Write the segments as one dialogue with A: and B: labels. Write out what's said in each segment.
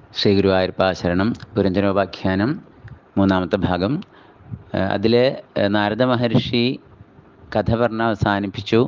A: ശ്രീ ഗുരുവായൂരപ്പ ശരണം പുരഞ്ജനോപാഖ്യാനം മൂന്നാമത്തെ ഭാഗം അതിൽ നാരദ മഹർഷി കഥ പറഞ്ഞ് അവസാനിപ്പിച്ചു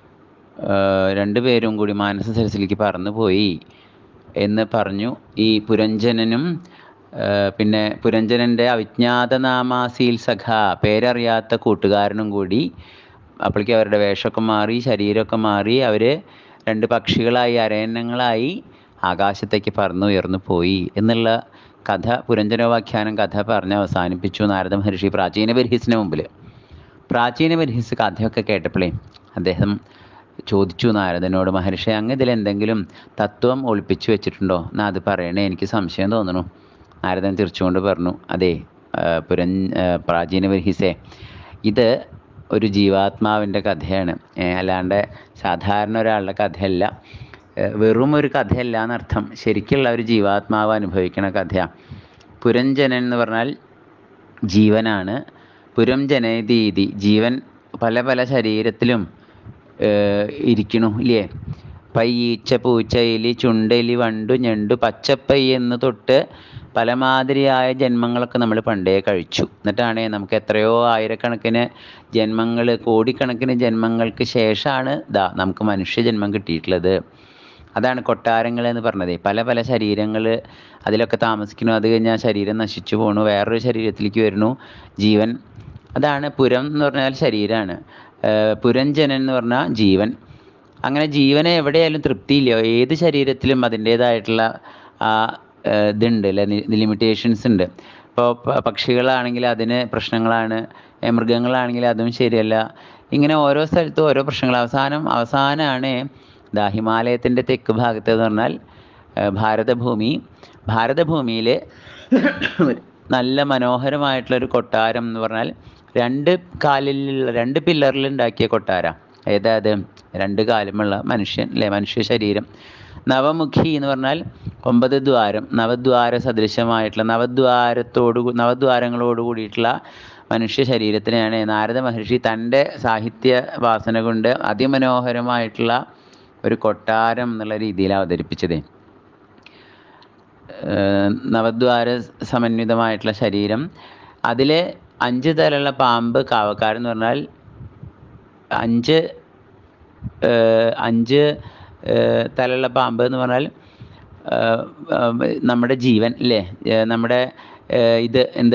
A: രണ്ടുപേരും കൂടി മാനസ സരസിലേക്ക് പറന്നുപോയി എന്ന് പറഞ്ഞു ഈ പുരഞ്ജനനും പിന്നെ പുരഞ്ജനൻ്റെ അവിജ്ഞാതനാമാസീൽ സഖ പേരറിയാത്ത കൂട്ടുകാരനും കൂടി അപ്പോഴേക്കും അവരുടെ വേഷമൊക്കെ മാറി ശരീരമൊക്കെ മാറി അവർ രണ്ട് പക്ഷികളായി അരയന്നങ്ങളായി ആകാശത്തേക്ക് പറന്നു ഉയർന്നു പോയി എന്നുള്ള കഥ പുരഞ്ജനോപാഖ്യാനം കഥ പറഞ്ഞ് അവസാനിപ്പിച്ചു നാരദ മഹർഷി പ്രാചീന ബർഹിസിന് മുമ്പിൽ പ്രാചീന ബർഹിസ് കഥയൊക്കെ കേട്ടപ്പോഴേ അദ്ദേഹം ചോദിച്ചു നാരദനോട് മഹർഷി അങ്ങ് ഇതിൽ എന്തെങ്കിലും തത്വം ഒളിപ്പിച്ചു വെച്ചിട്ടുണ്ടോ എന്നാ അത് പറയണേ എനിക്ക് സംശയം തോന്നുന്നു നാരദൻ ചിരിച്ചുകൊണ്ട് പറഞ്ഞു അതെ പുരൻ പ്രാചീന ബർഹിസേ ഇത് ഒരു ജീവാത്മാവിൻ്റെ കഥയാണ് അല്ലാണ്ട് സാധാരണ ഒരാളുടെ കഥയല്ല വെറും ഒരു കഥയല്ല എന്നർത്ഥം ശരിക്കുള്ള ഒരു ജീവാത്മാവ് അനുഭവിക്കുന്ന കഥയാണ് പുരഞ്ജനൻ എന്ന് പറഞ്ഞാൽ ജീവനാണ് പുരം ജനതീതി ജീവൻ പല പല ശരീരത്തിലും ഇരിക്കണു ഇല്ലേ പയ്യീച്ച പൂച്ച എലി ചുണ്ടെലി വണ്ടു ഞണ്ടു പച്ചപ്പൈ എന്ന് തൊട്ട് പലമാതിരിയായ ജന്മങ്ങളൊക്കെ നമ്മൾ പണ്ടേ കഴിച്ചു എന്നിട്ടാണ് നമുക്ക് എത്രയോ ആയിരക്കണക്കിന് ജന്മങ്ങൾ കോടിക്കണക്കിന് ജന്മങ്ങൾക്ക് ശേഷമാണ് ദാ നമുക്ക് മനുഷ്യജന്മം കിട്ടിയിട്ടുള്ളത് അതാണ് കൊട്ടാരങ്ങൾ എന്ന് പറഞ്ഞത് പല പല ശരീരങ്ങൾ അതിലൊക്കെ താമസിക്കുന്നു അത് കഴിഞ്ഞാൽ ശരീരം നശിച്ചു പോണു വേറൊരു ശരീരത്തിലേക്ക് വരുന്നു ജീവൻ അതാണ് പുരം എന്ന് പറഞ്ഞാൽ ശരീരമാണ് പുരഞ്ജനൻ എന്ന് പറഞ്ഞാൽ ജീവൻ അങ്ങനെ ജീവനെ എവിടെയായാലും തൃപ്തിയില്ല ഏത് ശരീരത്തിലും അതിൻ്റേതായിട്ടുള്ള ആ ഇതുണ്ട് അല്ലെ ലിമിറ്റേഷൻസ് ഉണ്ട് ഇപ്പോൾ പക്ഷികളാണെങ്കിൽ അതിന് പ്രശ്നങ്ങളാണ് മൃഗങ്ങളാണെങ്കിൽ അതും ശരിയല്ല ഇങ്ങനെ ഓരോ സ്ഥലത്തും ഓരോ പ്രശ്നങ്ങൾ അവസാനം അവസാനമാണ് ദാ ഹിമാലയത്തിൻ്റെ തെക്ക് ഭാഗത്ത് എന്ന് പറഞ്ഞാൽ ഭാരതഭൂമി ഭാരതഭൂമിയിൽ നല്ല മനോഹരമായിട്ടുള്ളൊരു കൊട്ടാരം എന്ന് പറഞ്ഞാൽ രണ്ട് കാലിലുള്ള രണ്ട് പില്ലറിൽ ഉണ്ടാക്കിയ കൊട്ടാരം ഏതാ അത് രണ്ട് കാലുമുള്ള മനുഷ്യൻ അല്ലെ മനുഷ്യ ശരീരം നവമുഖി എന്ന് പറഞ്ഞാൽ ഒമ്പത് ദ്വാരം നവദ്വാര സദൃശമായിട്ടുള്ള നവദ്വാരത്തോട് നവദ്വാരങ്ങളോട് കൂടിയിട്ടുള്ള മനുഷ്യ ശരീരത്തിനെയാണ് നാരദ മഹർഷി തൻ്റെ സാഹിത്യ വാസന കൊണ്ട് അതിമനോഹരമായിട്ടുള്ള ഒരു കൊട്ടാരം എന്നുള്ള രീതിയിൽ അവതരിപ്പിച്ചത് നവദ്വാര സമന്വിതമായിട്ടുള്ള ശരീരം അതിലെ അഞ്ച് തലമുള്ള പാമ്പ് കാവക്കാരെന്ന് പറഞ്ഞാൽ അഞ്ച് അഞ്ച് തലയുള്ള പാമ്പ് എന്ന് പറഞ്ഞാൽ നമ്മുടെ ജീവൻ അല്ലേ നമ്മുടെ ഇത് എന്ത്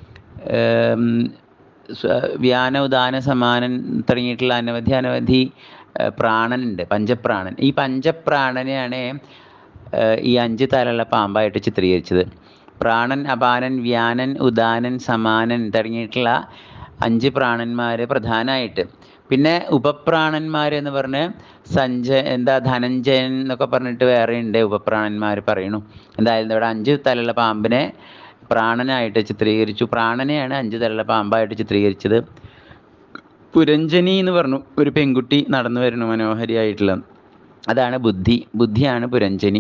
A: വ്യാന ഉദാന സമാനൻ തുടങ്ങിയിട്ടുള്ള അനവധി അനവധി പ്രാണനുണ്ട് പഞ്ചപ്രാണൻ ഈ പഞ്ചപ്രാണനെയാണ് ഈ അഞ്ച് തലമുള്ള പാമ്പായിട്ട് ചിത്രീകരിച്ചത് പ്രാണൻ അപാനൻ വ്യാനൻ ഉദാനൻ സമാനൻ തുടങ്ങിയിട്ടുള്ള അഞ്ച് പ്രാണന്മാർ പ്രധാനമായിട്ട് പിന്നെ ഉപപ്രാണന്മാർ എന്ന് പറഞ്ഞ് സഞ്ജ എന്താ ധനഞ്ജയൻ എന്നൊക്കെ പറഞ്ഞിട്ട് വേറെ ഉണ്ട് ഉപപ്രാണന്മാർ പറയണു എന്തായാലും ഇവിടെ അഞ്ച് തലമുള്ള പാമ്പിനെ പ്രാണനായിട്ട് ചിത്രീകരിച്ചു പ്രാണനെയാണ് അഞ്ച് തലമുള്ള പാമ്പായിട്ട് ചിത്രീകരിച്ചത് പുരഞ്ജനി എന്ന് പറഞ്ഞു ഒരു പെൺകുട്ടി നടന്നു വരുന്നു മനോഹരിയായിട്ടുള്ള അതാണ് ബുദ്ധി ബുദ്ധിയാണ് പുരഞ്ജനി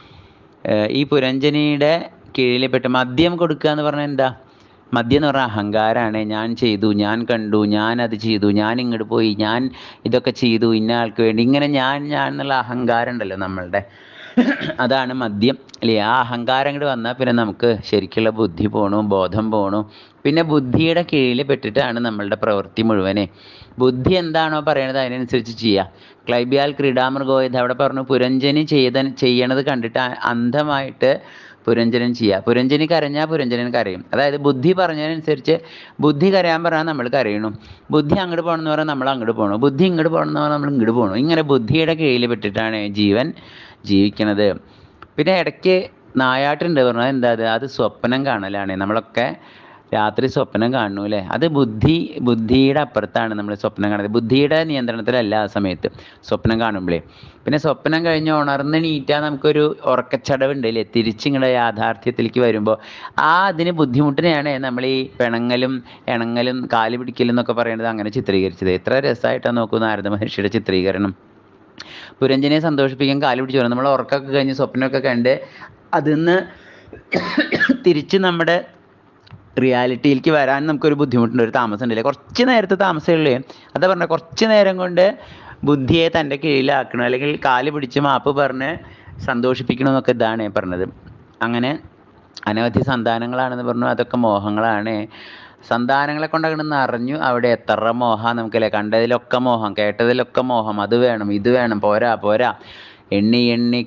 A: ഈ പുരഞ്ജനിയുടെ കീഴിൽപ്പെട്ട് മദ്യം കൊടുക്കുക എന്ന് പറഞ്ഞാൽ എന്താ മദ്യം എന്ന് പറഞ്ഞാൽ അഹങ്കാരമാണ് ഞാൻ ചെയ്തു ഞാൻ കണ്ടു ഞാൻ അത് ചെയ്തു ഞാൻ ഇങ്ങോട്ട് പോയി ഞാൻ ഇതൊക്കെ ചെയ്തു ഇന്ന ആൾക്ക് വേണ്ടി ഇങ്ങനെ ഞാൻ ഞാൻ എന്നുള്ള അഹങ്കാരം ഉണ്ടല്ലോ നമ്മളുടെ അതാണ് മദ്യം അല്ലേ ആ അഹങ്കാരം കൂടി വന്നാൽ പിന്നെ നമുക്ക് ശരിക്കുള്ള ബുദ്ധി പോണു ബോധം പോണു പിന്നെ ബുദ്ധിയുടെ കീഴിൽ പെട്ടിട്ടാണ് നമ്മളുടെ പ്രവൃത്തി മുഴുവനെ ബുദ്ധി എന്താണോ പറയണത് അതിനനുസരിച്ച് ചെയ്യുക ക്ലൈബിയാൽ ക്രീഡാമൃഗോയത് അവിടെ പറഞ്ഞു പുരഞ്ജനി ചെയ്ത ചെയ്യണത് കണ്ടിട്ട് അന്ധമായിട്ട് പുരഞ്ജനം ചെയ്യുക പുരഞ്ജനി കരഞ്ഞാൽ പുരഞ്ജനൻ കരയും അതായത് ബുദ്ധി പറഞ്ഞതിനനുസരിച്ച് ബുദ്ധി കരയാൻ പറഞ്ഞാൽ നമ്മൾ കരയണു ബുദ്ധി അങ്ങോട്ട് പോകണമെന്ന് പറഞ്ഞാൽ നമ്മൾ അങ്ങോട്ട് പോകണം ബുദ്ധി ഇങ്ങോട്ട് പോകണമെന്ന് പറഞ്ഞാൽ നമ്മൾ ഇങ്ങോട്ട് പോകണം ഇങ്ങനെ ബുദ്ധിയുടെ കീഴിൽ പെട്ടിട്ടാണ് ജീവൻ ജീവിക്കണത് പിന്നെ ഇടയ്ക്ക് നായാട്ടുണ്ട് പറഞ്ഞാൽ എന്താ അത് അത് സ്വപ്നം കാണലാണ് നമ്മളൊക്കെ രാത്രി സ്വപ്നം കാണുന്നു അല്ലേ അത് ബുദ്ധി ബുദ്ധിയുടെ അപ്പുറത്താണ് നമ്മൾ സ്വപ്നം കാണുന്നത് ബുദ്ധിയുടെ നിയന്ത്രണത്തിലല്ല ആ സമയത്ത് സ്വപ്നം കാണുമ്പോഴേ പിന്നെ സ്വപ്നം കഴിഞ്ഞ് ഉണർന്ന് നീറ്റാൽ നമുക്കൊരു ഉറക്കച്ചടവുണ്ട് അല്ലേ തിരിച്ചിങ്ങടെ യാഥാർത്ഥ്യത്തിലേക്ക് വരുമ്പോൾ ആ അതിന് ബുദ്ധിമുട്ടിനെയാണ് നമ്മൾ ഈ പിണങ്ങലും ഇണങ്ങലും കാല് പിടിക്കലും എന്നൊക്കെ പറയുന്നത് അങ്ങനെ ചിത്രീകരിച്ചത് എത്ര രസമായിട്ടാണ് നോക്കൂ നാരദ മഹർഷിയുടെ ചിത്രീകരണം പുരഞ്ജനെ സന്തോഷിപ്പിക്കാൻ കാല് പിടിച്ചു വരും നമ്മൾ ഉറക്കമൊക്കെ കഴിഞ്ഞ് സ്വപ്നമൊക്കെ കണ്ട് അതിന്ന് തിരിച്ച് നമ്മുടെ റിയാലിറ്റിയിലേക്ക് വരാൻ നമുക്കൊരു ബുദ്ധിമുട്ടുണ്ട് ഒരു താമസം ഉണ്ടല്ലേ കുറച്ച് നേരത്തെ താമസമുള്ളൂ അതാ പറഞ്ഞ കുറച്ച് നേരം കൊണ്ട് ബുദ്ധിയെ തൻ്റെ കീഴിലാക്കണം അല്ലെങ്കിൽ കാല് പിടിച്ച് മാപ്പ് പറഞ്ഞ് സന്തോഷിപ്പിക്കണം എന്നൊക്കെ ഇതാണ് പറഞ്ഞത് അങ്ങനെ അനവധി സന്താനങ്ങളാണെന്ന് പറഞ്ഞു അതൊക്കെ മോഹങ്ങളാണ് സന്താനങ്ങളെ കൊണ്ട് അങ്ങോട്ട് നിറഞ്ഞു അവിടെ എത്ര മോഹം നമുക്കല്ലേ കണ്ടതിലൊക്കെ മോഹം കേട്ടതിലൊക്കെ മോഹം അത് വേണം ഇത് വേണം പോരാ പോരാ എണ്ണി എണ്ണി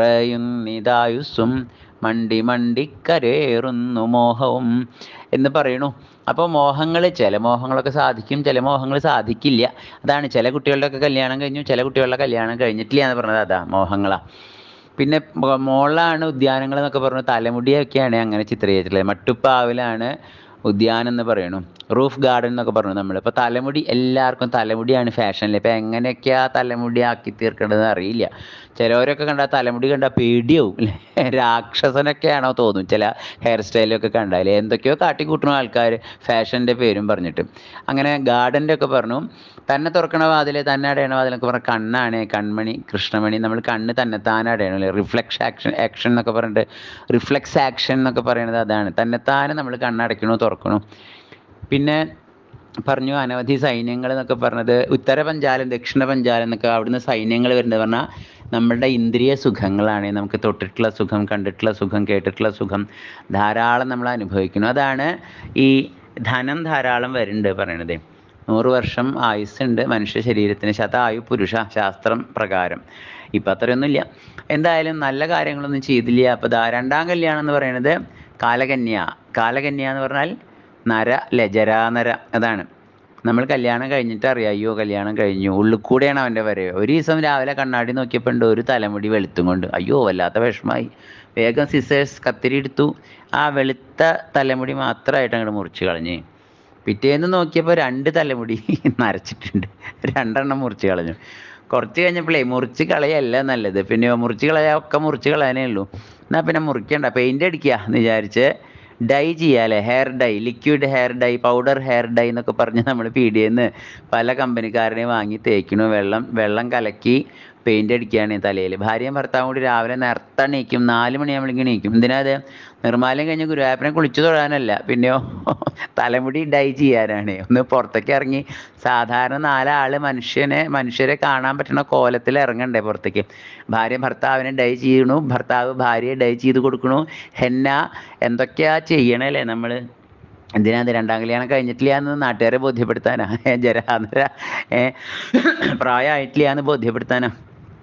A: കുറയുന്നിതായുസ്സും മണ്ടി മണ്ടി കരേറുന്നു മോഹവും എന്ന് പറയണു അപ്പോൾ മോഹങ്ങൾ ചില മോഹങ്ങളൊക്കെ സാധിക്കും ചില മോഹങ്ങൾ സാധിക്കില്ല അതാണ് ചില കുട്ടികളുടെയൊക്കെ കല്യാണം കഴിഞ്ഞു ചില കുട്ടികളുടെ കല്യാണം കഴിഞ്ഞിട്ടില്ല എന്ന് പറഞ്ഞത് അതാ മോഹങ്ങളാ പിന്നെ മോ- മോളിലാണ് ഉദ്യാനങ്ങൾ എന്നൊക്കെ പറഞ്ഞു തലമുടിയൊക്കെയാണ് അങ്ങനെ ചിത്രീകരിച്ചിട്ടുള്ളത് മട്ടുപ്പാവിലാണ് ഉദ്യാനം എന്ന് പറയണു റൂഫ് ഗാർഡൻ എന്നൊക്കെ പറഞ്ഞു നമ്മൾ ഇപ്പോൾ തലമുടി എല്ലാവർക്കും തലമുടിയാണ് ഫാഷനിൽ ഇപ്പോൾ എങ്ങനെയൊക്കെയാ തലമുടി ആക്കി തീർക്കേണ്ടതെന്ന് അറിയില്ല ചിലവരൊക്കെ കണ്ടാൽ തലമുടി കണ്ടാൽ പേടിയാവും അല്ലേ രാക്ഷസനൊക്കെയാണോ തോന്നും ചില ഹെയർ സ്റ്റൈലൊക്കെ കണ്ടാൽ എന്തൊക്കെയോ കാട്ടിക്കൂട്ടുന്ന ആൾക്കാർ ഫാഷൻ്റെ പേരും പറഞ്ഞിട്ട് അങ്ങനെ ഗാർഡൻ്റെ ഒക്കെ പറഞ്ഞു തന്നെ തുറക്കണ വാതിൽ തന്നെ അടയണ വാതിലൊക്കെ പറഞ്ഞ കണ്ണാണ് കൺമണി കൃഷ്ണമണി നമ്മൾ കണ്ണ് തന്നെ താനെ അടയണം അല്ലേ റിഫ്ലക്സ് ആക്ഷൻ ആക്ഷൻ എന്നൊക്കെ പറഞ്ഞിട്ട് റിഫ്ലക്സ് ആക്ഷൻ എന്നൊക്കെ പറയുന്നത് അതാണ് തന്നെത്താനെ നമ്മൾ കണ്ണടയ്ക്കണു തുറക്കണു പിന്നെ പറഞ്ഞു അനവധി സൈന്യങ്ങൾ എന്നൊക്കെ പറഞ്ഞത് ഉത്തര പഞ്ചാലം ദക്ഷിണ പഞ്ചാലം എന്നൊക്കെ അവിടുന്ന് സൈന്യങ്ങൾ വരുന്നത് പറഞ്ഞാൽ നമ്മുടെ ഇന്ദ്രിയ സുഖങ്ങളാണ് നമുക്ക് തൊട്ടിട്ടുള്ള സുഖം കണ്ടിട്ടുള്ള സുഖം കേട്ടിട്ടുള്ള സുഖം ധാരാളം നമ്മൾ അനുഭവിക്കുന്നു അതാണ് ഈ ധനം ധാരാളം വരുന്നുണ്ട് പറയണത് നൂറ് വർഷം ആയുസ്സുണ്ട് മനുഷ്യ ശരീരത്തിന് ശതായു പുരുഷ ശാസ്ത്രം പ്രകാരം ഇപ്പം അത്രയൊന്നുമില്ല എന്തായാലും നല്ല കാര്യങ്ങളൊന്നും ചെയ്തില്ല അപ്പോൾ ദാ രണ്ടാം കല്യാണം എന്ന് പറയുന്നത് കാലകന്യ കാലകന്യ എന്ന് പറഞ്ഞാൽ നര ലജരാനര അതാണ് നമ്മൾ കല്യാണം കഴിഞ്ഞിട്ട് അറിയാം അയ്യോ കല്യാണം കഴിഞ്ഞു ഉള്ളിൽ കൂടെയാണ് അവൻ്റെ വരവ് ഒരു ദിവസം രാവിലെ കണ്ണാടി നോക്കിയപ്പോൾ ഉണ്ട് ഒരു തലമുടി വെളുത്തും കൊണ്ട് അയ്യോ വല്ലാത്ത വിഷമായി വേഗം സിസേഴ്സ് കത്തിരി എടുത്തു ആ വെളുത്ത തലമുടി മാത്രമായിട്ട് അങ്ങോട്ട് മുറിച്ച് കളഞ്ഞ് പിറ്റേന്ന് നോക്കിയപ്പോൾ രണ്ട് തലമുടി നരച്ചിട്ടുണ്ട് രണ്ടെണ്ണം മുറിച്ച് കളഞ്ഞു കുറച്ച് കഴിഞ്ഞപ്പോഴേ മുറിച്ച് കളയല്ല നല്ലത് പിന്നെ മുറിച്ച് കളയാ ഒക്കെ മുറിച്ച് കളയാനേ ഉള്ളൂ എന്നാൽ പിന്നെ മുറിക്കണ്ട പെയിൻ്റ് അടിക്കുക എന്ന് വിചാരിച്ച് ഡൈ ചെയ്യാല്ലേ hair dye liquid hair dye powder hair dye എന്നൊക്കെ പറഞ്ഞ് നമ്മൾ പീടിയെന്ന് പല കമ്പനിക്കാരനെയും വാങ്ങി തേക്കണു വെള്ളം വെള്ളം കലക്കി പെയിൻ്റ് അടിക്കുകയാണ് തലയിൽ ഭാര്യയും ഭർത്താവും കൂടി രാവിലെ നേരത്തെ എണീക്കും നാല് മണിയാകുമ്പോഴേക്കും എണീക്കും എന്തിനാ അത് നിർമ്മാലയം കഴിഞ്ഞ് ഗുരുവായൂരപ്പനെ കുളിച്ചു തൊഴാനല്ല പിന്നെയോ തലമുടി ഡൈ ചെയ്യാനാണ് ഒന്ന് പുറത്തേക്ക് ഇറങ്ങി സാധാരണ നാലാൾ മനുഷ്യനെ മനുഷ്യരെ കാണാൻ പറ്റുന്ന കോലത്തിൽ ഇറങ്ങണ്ടേ പുറത്തേക്ക് ഭാര്യ ഭർത്താവിനെ ഡൈ ചെയ്യണു ഭർത്താവ് ഭാര്യയെ ഡൈ ചെയ്ത് കൊടുക്കണു ഹെന്ന എന്തൊക്കെയാ ചെയ്യണല്ലേ നമ്മൾ എന്തിനാ അത് രണ്ടാം കല്യാണം കഴിഞ്ഞിട്ടില്ല എന്ന് നാട്ടുകാരെ ബോധ്യപ്പെടുത്താനാ ഏ, ജരാന്തര ഏ, പ്രായമായിട്ടില്ല എന്ന് ബോധ്യപ്പെടുത്താനാ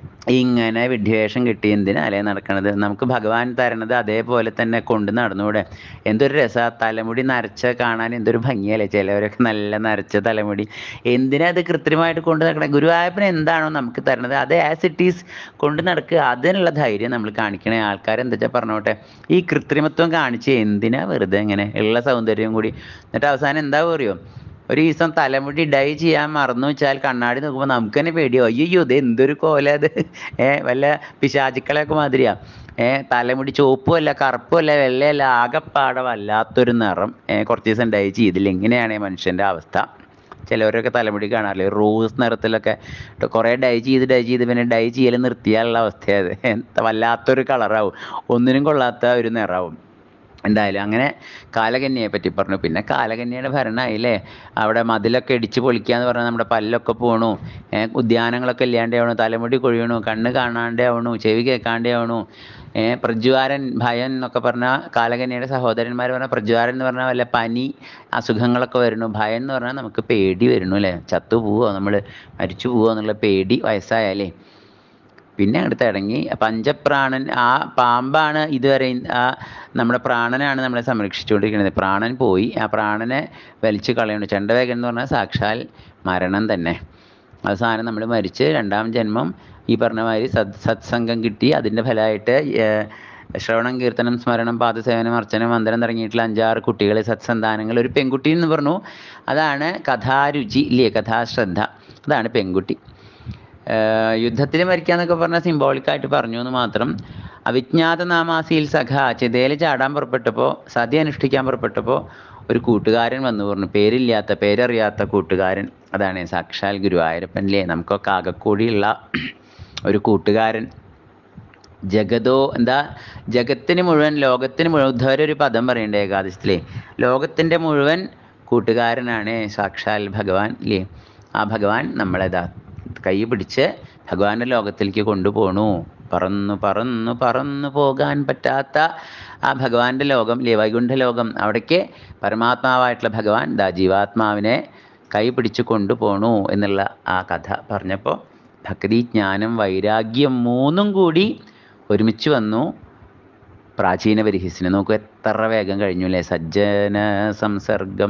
A: ഇങ്ങനെ വിഡ്ഢിവേഷം കിട്ടി എന്തിനാലേ നടക്കണത് നമുക്ക് ഭഗവാൻ തരണത് അതേപോലെ തന്നെ കൊണ്ട് നടന്നുകൂടെ എന്തൊരു രസാ തലമുടി നരച്ച കാണാൻ എന്തൊരു ഭംഗിയല്ലേ ചിലവരൊക്കെ നല്ല നരച്ച തലമുടി എന്തിനാ അത് കൃത്രിമമായിട്ട് കൊണ്ട് നടക്കണേ ഗുരുവായൂരപ്പന് എന്താണോ നമുക്ക് തരണത് അത് ആസ് ഇറ്റ് ഈസ് കൊണ്ട് നടക്കുക അതിനുള്ള ധൈര്യം നമ്മൾ കാണിക്കണേ ആൾക്കാർ എന്താ വെച്ചാൽ പറഞ്ഞോട്ടെ ഈ കൃത്രിമത്വം കാണിച്ച് എന്തിനാ വെറുതെ ഇങ്ങനെ ഉള്ള സൗന്ദര്യം കൂടി എന്നിട്ട് അവസാനം എന്താ അറിയോ ഒരു ദിവസം തലമുടി ഡൈ ചെയ്യാൻ മറന്നു വെച്ചാൽ കണ്ണാടി നോക്കുമ്പോൾ നമുക്ക് തന്നെ പേടിയോ അയ്യോ ഇത് എന്തൊരു കോല അത് ഏ വല്ല പിശാചുക്കളെയൊക്കെ മാതിരിയാ ഏ തലമുടി ചുവപ്പുമല്ല കറുപ്പുമല്ല വെള്ളയല്ല ആകെപ്പാടെ വല്ലാത്തൊരു നിറം ഏ കുറച്ച് ദിവസം ഡൈ ചെയ്തില്ല ഇങ്ങനെയാണ് മനുഷ്യൻ്റെ അവസ്ഥ ചിലവരൊക്കെ തലമുടി കാണാറില്ലേ റോസ് നിറത്തിലൊക്കെ ട്ടോ കുറേ ഡൈ ചെയ്ത് ഡൈ ചെയ്ത് പിന്നെ ഡൈ ചെയ്യൽ നിർത്തിയാലുള്ള അവസ്ഥയത് വല്ലാത്തൊരു കളറാവും ഒന്നിനും കൊള്ളാത്ത ഒരു നിറാവും എന്തായാലും അങ്ങനെ കാലകന്യയെ പറ്റി പറഞ്ഞു പിന്നെ കാലകന്യയുടെ ഭരണമായില്ലേ അവിടെ മതിലൊക്കെ ഇടിച്ച് പൊളിക്കുക എന്ന് പറഞ്ഞാൽ നമ്മുടെ പല്ലൊക്കെ പോണു ഏ, ഉദ്യാനങ്ങളൊക്കെ ഇല്ലാണ്ടാവണു തലമുടി കൊഴിയണു കണ്ണ് കാണാണ്ടേ ആവണു ചെവി കേൾക്കാണ്ടേ ആവണു ഏ, പ്രജ്വാരൻ ഭയൻ എന്നൊക്കെ പറഞ്ഞാൽ കാലകന്യയുടെ സഹോദരന്മാർ പറഞ്ഞാൽ പ്രജ്വാരൻ എന്ന് പറഞ്ഞാൽ വല്ല പനി അസുഖങ്ങളൊക്കെ വരുന്നു ഭയം എന്ന് പറഞ്ഞാൽ നമുക്ക് പേടി വരുന്നു അല്ലേ ചത്തു പോവോ നമ്മൾ മരിച്ചു പോവോ എന്നുള്ള പേടി വയസ്സായാലേ പിന്നെ അങ്ങോട്ട് തുടങ്ങി പഞ്ചപ്രാണൻ ആ പാമ്പാണ് ഇതുവരെ ആ നമ്മുടെ പ്രാണനാണ് നമ്മളെ സംരക്ഷിച്ചുകൊണ്ടിരിക്കുന്നത് പ്രാണൻ പോയി ആ പ്രാണനെ വലിച്ചു കളയുന്നു ചെണ്ടവേഗൻ എന്ന് പറഞ്ഞാൽ സാക്ഷാൽ മരണം തന്നെ അവസാനം നമ്മൾ മരിച്ച് രണ്ടാം ജന്മം ഈ പറഞ്ഞ മാതിരി സത് സത്സംഗം കിട്ടി അതിൻ്റെ ഫലമായിട്ട് ഏർ, ശ്രവണം കീർത്തനം സ്മരണം പാദസേവനം അർച്ചനം വന്ദനം തുടങ്ങിയിട്ടുള്ള അഞ്ചാറ് കുട്ടികൾ സത്സന്താനങ്ങൾ ഒരു പെൺകുട്ടി എന്ന് പറഞ്ഞു അതാണ് കഥാരുചി ഇല്ലേ കഥാശ്രദ്ധ അതാണ് പെൺകുട്ടി യുദ്ധത്തിൽ മരിക്കാന്നൊക്കെ പറഞ്ഞാൽ സിംബോളിക്കായിട്ട് പറഞ്ഞു എന്ന് മാത്രം അവിജ്ഞാത നാമാസിയിൽ സഖ ചിതയിൽ ചാടാൻ പുറപ്പെട്ടപ്പോൾ സതി അനുഷ്ഠിക്കാൻ പുറപ്പെട്ടപ്പോൾ ഒരു കൂട്ടുകാരൻ വന്നു പറഞ്ഞു പേരില്ലാത്ത പേരറിയാത്ത കൂട്ടുകാരൻ അതാണ് സാക്ഷാൽ ഗുരുവായൂരപ്പനിലെ നമുക്കൊക്കെ ആകെക്കൂടിയുള്ള ഒരു കൂട്ടുകാരൻ ജഗതോ എന്താ ജഗത്തിന് മുഴുവൻ ലോകത്തിന് മുഴുവൻ ഉദ്ധവരെ ഒരു പദം പറയണ്ടേ ഏകാദശത്തിലെ ലോകത്തിൻ്റെ മുഴുവൻ കൂട്ടുകാരനാണ് സാക്ഷാൽ ഭഗവാൻ ഇല്ലേ ആ ഭഗവാൻ നമ്മളെതാ കൈ പിടിച്ച് ഭഗവാന്റെ ലോകത്തിലേക്ക് കൊണ്ടുപോണു പറന്നു പറന്നു പറന്നു പോകാൻ പറ്റാത്ത ആ ഭഗവാന്റെ ലോകം ഇല്ലേ വൈകുണ്ഠ ലോകം അവിടേക്ക് പരമാത്മാവായിട്ടുള്ള ഭഗവാൻ ദാ ജീവാത്മാവിനെ കൈ പിടിച്ചു കൊണ്ടുപോണു എന്നുള്ള ആ കഥ പറഞ്ഞപ്പോൾ ഭക്തി ജ്ഞാനം വൈരാഗ്യം മൂന്നും കൂടി ഒരുമിച്ച് വന്നു പ്രാചീന പരിഹസിന് നോക്കൂ എത്ര വേഗം കഴിഞ്ഞു അല്ലേ സജ്ജന സംസർഗം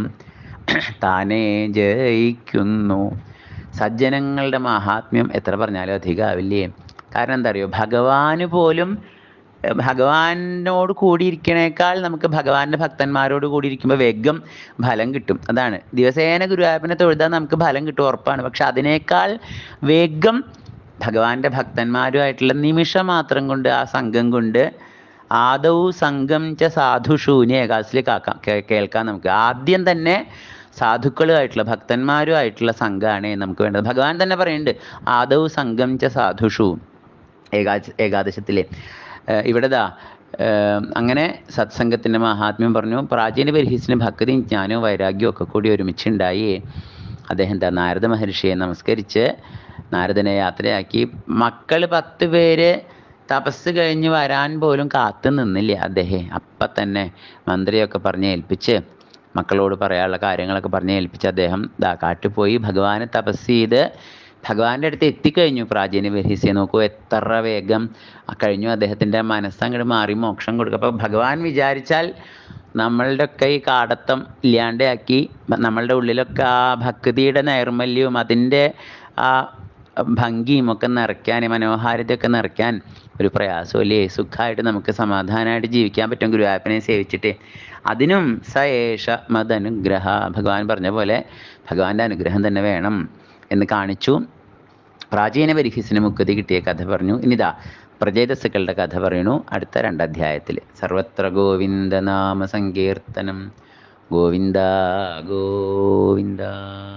A: താനേ ജയിക്കുന്നു സജ്ജനങ്ങളുടെ മഹാത്മ്യം എത്ര പറഞ്ഞാലും അധികമാവില്ലേ കാരണം എന്താ അറിയോ ഭഗവാന് പോലും എഹ്, ഭഗവാനോട് കൂടിയിരിക്കണേക്കാൾ നമുക്ക് ഭഗവാന്റെ ഭക്തന്മാരോട് കൂടിയിരിക്കുമ്പോൾ വേഗം ഫലം കിട്ടും അതാണ് ദിവസേന ഗുരുവായൂരപ്പനെ തൊഴുതാൽ നമുക്ക് ഫലം കിട്ടും ഉറപ്പാണ് പക്ഷെ അതിനേക്കാൾ വേഗം ഭഗവാന്റെ ഭക്തന്മാരുമായിട്ടുള്ള നിമിഷം മാത്രം കൊണ്ട് ആ സംഘം കൊണ്ട് ആദൗ സംഘം ച സാധുഷൂനി ഏകാദശിലേക്ക് ആക്കാം കേ- കേൾക്കാം നമുക്ക് ആദ്യം തന്നെ സാധുക്കളുമായിട്ടുള്ള ഭക്തന്മാരുമായിട്ടുള്ള സംഘമാണ് നമുക്ക് വേണ്ടത് ഭഗവാൻ തന്നെ പറയുന്നുണ്ട് ആദൗ സംഘം ച സാധുഷു ഏകാദശ ഏകാദശത്തിലെ ഏഹ് ഇവിടെ ദാ ഏഹ് അങ്ങനെ സത്സംഗത്തിൻ്റെ മഹാത്മ്യം പറഞ്ഞു പ്രാചീന പരിഹസിന് ഭക്തിയും ജ്ഞാനവും വൈരാഗ്യവും ഒക്കെ കൂടി ഒരുമിച്ചുണ്ടായി അദ്ദേഹം എന്താ നാരദ മഹർഷിയെ നമസ്കരിച്ച് നാരദനെ യാത്രയാക്കി മക്കൾ പത്ത് പേര് തപസ് കഴിഞ്ഞ് വരാൻ പോലും കാത്തു നിന്നില്ല അദ്ദേഹം അപ്പം തന്നെ മന്ത്രിയൊക്കെ പറഞ്ഞ് ഏൽപ്പിച്ച് മക്കളോട് പറയാനുള്ള കാര്യങ്ങളൊക്കെ പറഞ്ഞ് ഏൽപ്പിച്ച് അദ്ദേഹം ദാ കാട്ടിൽ പോയി ഭഗവാനെ തപസ് ചെയ്ത് ഭഗവാന്റെ അടുത്ത് എത്തിക്കഴിഞ്ഞു പ്രാചീന ബഹിസ്യെ നോക്കൂ എത്ര വേഗം ആ കഴിഞ്ഞു അദ്ദേഹത്തിൻ്റെ മനസ്സങ്ങോട്ട് മാറി മോക്ഷം കൊടുക്കുക അപ്പോൾ ഭഗവാൻ വിചാരിച്ചാൽ നമ്മളുടെ ഒക്കെ ഈ കാടത്തം ഇല്ലാണ്ടാക്കി നമ്മളുടെ ഉള്ളിലൊക്കെ ആ ഭക്തിയുടെ നൈർമല്യവും അതിൻ്റെ ആ ഭംഗിയും ഒക്കെ നിറയ്ക്കാൻ മനോഹാരിതയൊക്കെ നിറയ്ക്കാൻ ഒരു പ്രയാസമില്ലേ സുഖമായിട്ട് നമുക്ക് സമാധാനമായിട്ട് ജീവിക്കാൻ പറ്റും ഗുരുവായൂരപ്പനെ സേവിച്ചിട്ട് അതിനും സ ഏഷ മദനുഗ്രഹ ഭഗവാൻ പറഞ്ഞ പോലെ ഭഗവാന്റെ അനുഗ്രഹം തന്നെ വേണം എന്ന് കാണിച്ചു പ്രാചീന പരിഹിസിന് മുക്തി കിട്ടിയ കഥ പറഞ്ഞു ഇനിതാ പ്രജേതസ്സുക്കളുടെ കഥ പറയണു അടുത്ത രണ്ടധ്യായത്തിൽ സർവത്ര ഗോവിന്ദ നാമ സങ്കീർത്തനം ഗോവിന്ദ ഗോവിന്ദ